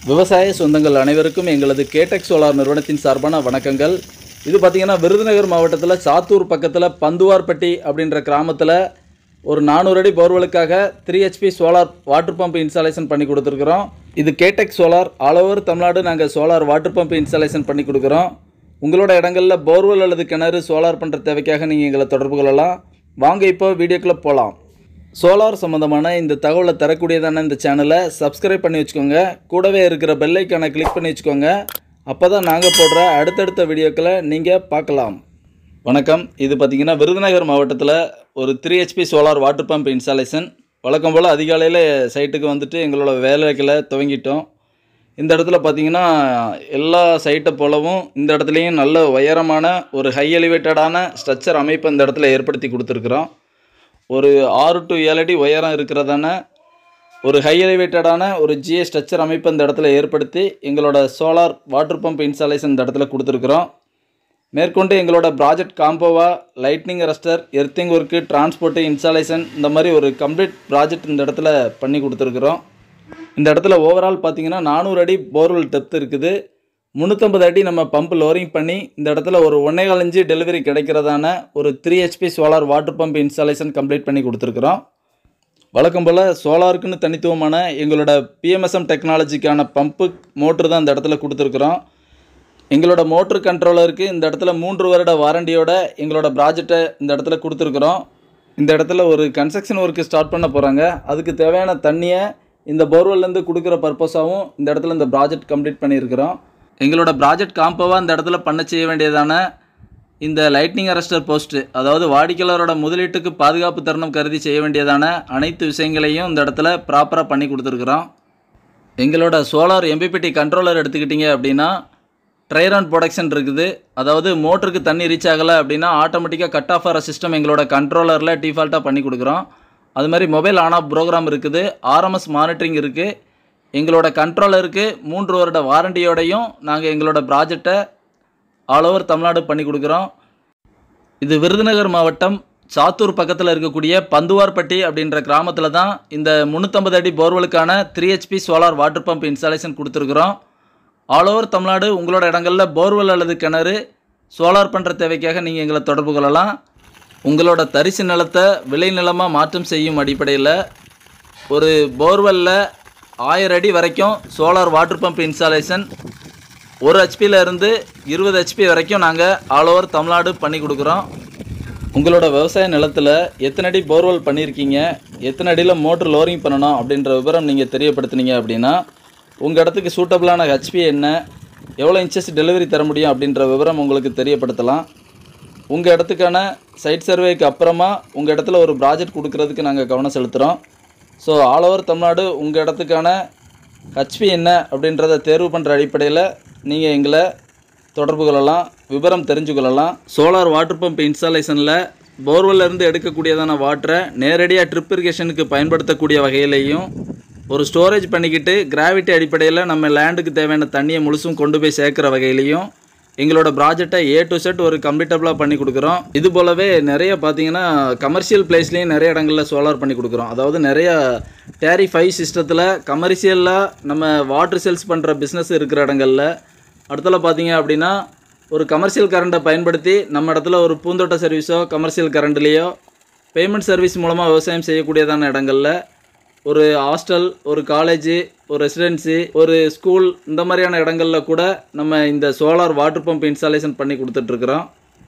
விவசாய சொந்தங்கள் அனைவருக்கும் எங்களது கேடெக் சோலார் நிறுவனத்தின் சார்பான வணக்கங்கள் இது பார்த்திங்கன்னா விருதுநகர் மாவட்டத்தில் சாத்தூர் பக்கத்தில் பந்துவார்பட்டி அப்படின்ற கிராமத்தில் ஒரு நானூறு அடி போர்வெலுக்காக three HP solar water pump installation பண்ணி கொடுத்துருக்குறோம் இது கேடெக் சோலார் ஆல் ஓவர் தமிழ்நாடு நாங்கள் சோலார் வாட்டர் பம்ப் இன்ஸ்டாலேஷன் பண்ணி கொடுக்குறோம் உங்களோட இடங்களில் போர்வெல் அல்லது கிணறு சோலார் பண்ணுற தேவைக்காக நீங்கள் எங்களை தொடர்பு கொள்ளலாம் வாங்க இப்போ வீடியோக்குள்ளே போகலாம் சோலார் சம்மந்தமான இந்த தகவலை தரக்கூடியதான இந்த சேனலை சப்ஸ்கிரைப் பண்ணி வச்சுக்கோங்க கூடவே இருக்கிற பெல் ஐக்கானை கிளிக் பண்ணி வச்சுக்கோங்க அப்போ தான் நாங்கள் போடுற அடுத்தடுத்த வீடியோக்களை நீங்கள் பார்க்கலாம் வணக்கம் இது பார்த்திங்கன்னா விருதுநகர் மாவட்டத்தில் ஒரு three HP solar water pump installation வழக்கம் போல் அதிகாலையில் சைட்டுக்கு வந்துட்டு எங்களோட வேலைகளை துவங்கிட்டோம் இந்த இடத்துல பார்த்தீங்கன்னா எல்லா சைட்டை போலவும் இந்த இடத்துலையும் நல்ல உயரமான ஒரு ஹை எலிவேட்டடான ஸ்ட்ரக்சர் அமைப்பை இந்த இடத்துல ஏற்படுத்தி கொடுத்துருக்குறோம் ஒரு ஆறு டு ஏழு அடி உயரம் இருக்கிறதான ஒரு ஹை எலிவேட்டடான ஒரு ஜிஏ ஸ்ட்ரக்சர் அமைப்பு இந்த இடத்துல ஏற்படுத்தி எங்களோட சோலார் வாட்டர் பம்ப் இன்ஸ்டாலேஷன் இந்த இடத்துல கொடுத்துருக்குறோம் மேற்கொண்டு எங்களோட ப்ராஜெக்ட் காம்போவா lightning arrester earthing work transport installation இந்த மாதிரி ஒரு கம்ப்ளீட் ப்ராஜெக்ட் இந்த இடத்துல பண்ணி கொடுத்துருக்குறோம் இந்த இடத்துல ஓவரால் பார்த்தீங்கன்னா நானூறு அடி போர்வெல் டெப்த் இருக்குது முந்நூற்றம்பது அடி நம்ம பம்ப் லோரிங் பண்ணி இந்த இடத்துல ஒரு ஒன்றேகால் இன்ச்சு டெலிவரி கிடைக்கிறதான ஒரு three HP solar water pump installation complete பண்ணி கொடுத்துருக்குறோம் வழக்கம் போல் சோலாருக்குன்னு தனித்துவமான எங்களோட பிஎம்எஸ்எம் டெக்னாலஜிக்கான பம்பு மோட்ரு தான் இந்த இடத்துல கொடுத்துருக்குறோம் எங்களோட மோட்ரு கண்ட்ரோலருக்கு இந்த இடத்துல மூன்று வருட வாரண்டியோட எங்களோட ப்ராஜெக்டை இந்த இடத்துல கொடுத்துருக்குறோம் இந்த இடத்துல ஒரு கன்ஸ்ட்ரக்ஷன் ஒர்க்கு ஸ்டார்ட் பண்ண போகிறாங்க அதுக்கு தேவையான தண்ணியை இந்த போர்வெல்லேருந்து கொடுக்குற பர்பஸாகவும் இந்த இடத்துல இந்த ப்ராஜெக்ட் கம்ப்ளீட் பண்ணியிருக்கிறோம் எங்களோட ப்ராஜெக்ட் காம்போவாக இந்த இடத்துல பண்ண செய்ய வேண்டியதான இந்த லைட்னிங் அரஸ்டர் போஸ்ட்டு அதாவது வாடிக்கையாளரோட முதலீட்டுக்கு பாதுகாப்பு தருணம் கருதி செய்ய வேண்டியதான அனைத்து விஷயங்களையும் இந்த இடத்துல ப்ராப்பராக பண்ணி கொடுத்துருக்குறோம் எங்களோட சோலார் எம்பிபிடி கண்ட்ரோலர் எடுத்துக்கிட்டிங்க அப்படின்னா ட்ரைரான் ப்ரொடக்ஷன் இருக்குது அதாவது மோட்டருக்கு தண்ணி ரீச் ஆகலை அப்படின்னா ஆட்டோமேட்டிக்காக கட் ஆஃப் ஆகிற சிஸ்டம் எங்களோட கண்ட்ரோலரில் டிஃபால்ட்டாக பண்ணி கொடுக்குறோம் அது மாதிரி மொபைல் ஆன் ஆஃப் ப்ரோக்ராம் இருக்குது ஆர்எம்எஸ் மானிட்டரிங் இருக்குது எங்களோட கண்ட்ரோலருக்கு மூன்று வருட வாரண்டியோடையும் நாங்கள் எங்களோட ப்ராஜெக்டை ஆல் ஓவர் தமிழ்நாடு பண்ணி கொடுக்குறோம் இது விருதுநகர் மாவட்டம் சாத்தூர் பக்கத்தில் இருக்கக்கூடிய பந்துவார்பட்டி அப்படின்ற கிராமத்தில் தான் இந்த முந்நூற்றம்பது அடி போர்வெலுக்கான three HP solar water pump installation கொடுத்துருக்குறோம் ஆல் ஓவர் தமிழ்நாடு உங்களோட இடங்களில் போர்வெல் அல்லது கிணறு சோலார் பண்ணுற தேவைக்காக நீங்கள் எங்களை தொடர்பு கொள்ளலாம் உங்களோட தரிசு நிலத்தை விளை நிலமாக மாற்றம் செய்யும் அடிப்படையில் ஒரு போர்வெல்லில் ஆயிரம் அடி வரைக்கும் சோலார் வாட்டர் பம்ப் இன்ஸ்டாலேஷன் ஒரு ஹெச்பியில் இருந்து இருபது ஹெச்பி வரைக்கும் நாங்கள் ஆல் ஓவர் தமிழ்நாடு பண்ணி கொடுக்குறோம் உங்களோட விவசாய நிலத்தில் எத்தனை அடி போர்வெல் பண்ணியிருக்கீங்க எத்தனை அடியில் மோட்ரு லோரிங் பண்ணணும் அப்படின்ற விவரம் நீங்கள் தெரியப்படுத்துனீங்க அப்படின்னா உங்கள் இடத்துக்கு சூட்டபிளான ஹெச்பி என்ன எவ்வளோ இன்ச்சஸ் டெலிவரி தர முடியும் அப்படின்ற விவரம் உங்களுக்கு தெரியப்படுத்தலாம் உங்கள் இடத்துக்கான சைட் சர்வேக்கு அப்புறமா உங்கள் இடத்துல ஒரு ப்ராஜெக்ட் கொடுக்கறதுக்கு நாங்கள் கவனம் செலுத்துகிறோம் ஸோ ஆல் ஓவர் தமிழ்நாடு உங்கள் இடத்துக்கான ஹெச்பி என்ன அப்படின்றத தேர்வு பண்ணுற அடிப்படையில் நீங்கள் எங்களை தொடர்பு கொள்ளலாம் விவரம் தெரிஞ்சு கொள்ளலாம் சோலார் வாட்டர் பம்ப் இன்ஸ்டாலேஷனில் போர்வெல்லேருந்து எடுக்கக்கூடியதான வாட்டரை நேரடியாக ட்ரிப் இரிகேஷனுக்கு பயன்படுத்தக்கூடிய வகையிலையும் ஒரு ஸ்டோரேஜ் பண்ணிக்கிட்டு கிராவிட்டி அடிப்படையில் நம்ம லேண்டுக்கு தேவையான தண்ணியை முழுசும் கொண்டு போய் சேர்க்குற வகையிலையும் எங்களோட ப்ராஜெக்டை ஏ டு செட் ஒரு கம்ப்ளீட்டபுளாக பண்ணி கொடுக்குறோம் இது போலவே நிறைய பார்த்தீங்கன்னா கமர்ஷியல் பிளேஸ்லேயும் நிறைய இடங்களில் சோலார் பண்ணி கொடுக்குறோம் அதாவது நிறைய டேரி ஃபைவ் சிஸ்டத்தில் கமர்ஷியலாக நம்ம வாட்டர் சேல்ஸ் பண்ணுற பிஸ்னஸ் இருக்கிற இடங்களில் அடுத்தல பார்த்தீங்க அப்படின்னா ஒரு கமர்ஷியல் கரண்ட்டை பயன்படுத்தி நம்ம இடத்துல ஒரு பூந்தோட்ட சர்வீஸோ கமர்ஷியல் கரண்ட்லேயோ பேமெண்ட் சர்வீஸ் மூலமாக விவசாயம் செய்யக்கூடியதான இடங்களில் ஒரு ஹாஸ்டல் ஒரு காலேஜு ஒரு ரெசிடென்சி ஒரு ஸ்கூல் இந்த மாதிரியான இடங்களில் கூட நம்ம இந்த சோலார் வாட்டர் பம்ப் இன்ஸ்டாலேஷன் பண்ணி கொடுத்துட்ருக்குறோம்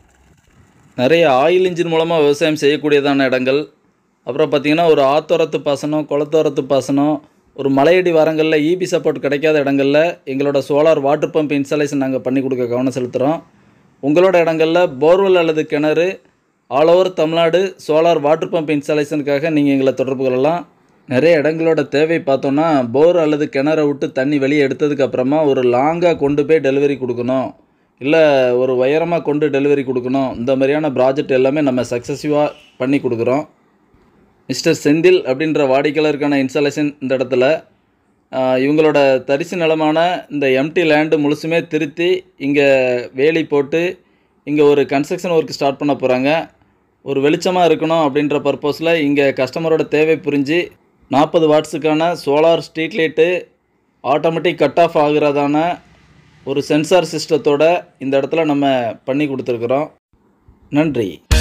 நிறைய ஆயில் இன்ஜின் மூலமாக விவசாயம் செய்யக்கூடியதான இடங்கள் அப்புறம் பார்த்திங்கன்னா ஒரு ஆத்தோரத்து பாசனம் குளத்தோரத்து பாசனம் ஒரு மலையடி வாரங்களில் இபி சப்போர்ட் கிடைக்காத இடங்களில் எங்களோட சோலார் வாட்டர் பம்ப் இன்ஸ்டாலேஷன் நாங்கள் பண்ணி கொடுக்க கவனம் செலுத்துகிறோம் உங்களோட இடங்களில் போர்வெல் அல்லது கிணறு all over Tamil Nadu solar water pump இன்ஸ்டாலேஷனுக்காக நீங்கள் எங்களை தொடர்பு கொள்ளலாம் நிறைய இடங்களோட தேவை பார்த்தோன்னா போர் அல்லது கிணறை விட்டு தண்ணி வெளியே எடுத்ததுக்கு அப்புறமா ஒரு லாங்காக கொண்டு போய் டெலிவரி கொடுக்கணும் இல்லை ஒரு உயரமாக கொண்டு டெலிவரி கொடுக்கணும் இந்த மாதிரியான ப்ராஜெக்ட் எல்லாமே நம்ம சக்ஸஸிவாக பண்ணி கொடுக்குறோம் மிஸ்டர் செந்தில் அப்படின்ற வாடிக்கையாளருக்கான இன்ஸ்டாலேஷன் இந்த இடத்துல ஆஹ், இவங்களோட தரிசு நிலமான இந்த எம்டி லேண்டு முழுசுமே திருத்தி இங்கே வேலி போட்டு இங்கே ஒரு கன்ஸ்ட்ரக்ஷன் ஒர்க் ஸ்டார்ட் பண்ண போகிறாங்க ஒரு வெளிச்சமாக இருக்கணும் அப்படின்ற பர்பஸில் இங்கே கஸ்டமரோட தேவை புரிஞ்சு நாற்பது வாட்ஸுக்கான solar street light automatic cut off ஆகிறதான ஒரு சென்சார் சிஸ்டத்தோட இந்த இடத்துல நம்ம பண்ணி கொடுத்துருக்குறோம் நன்றி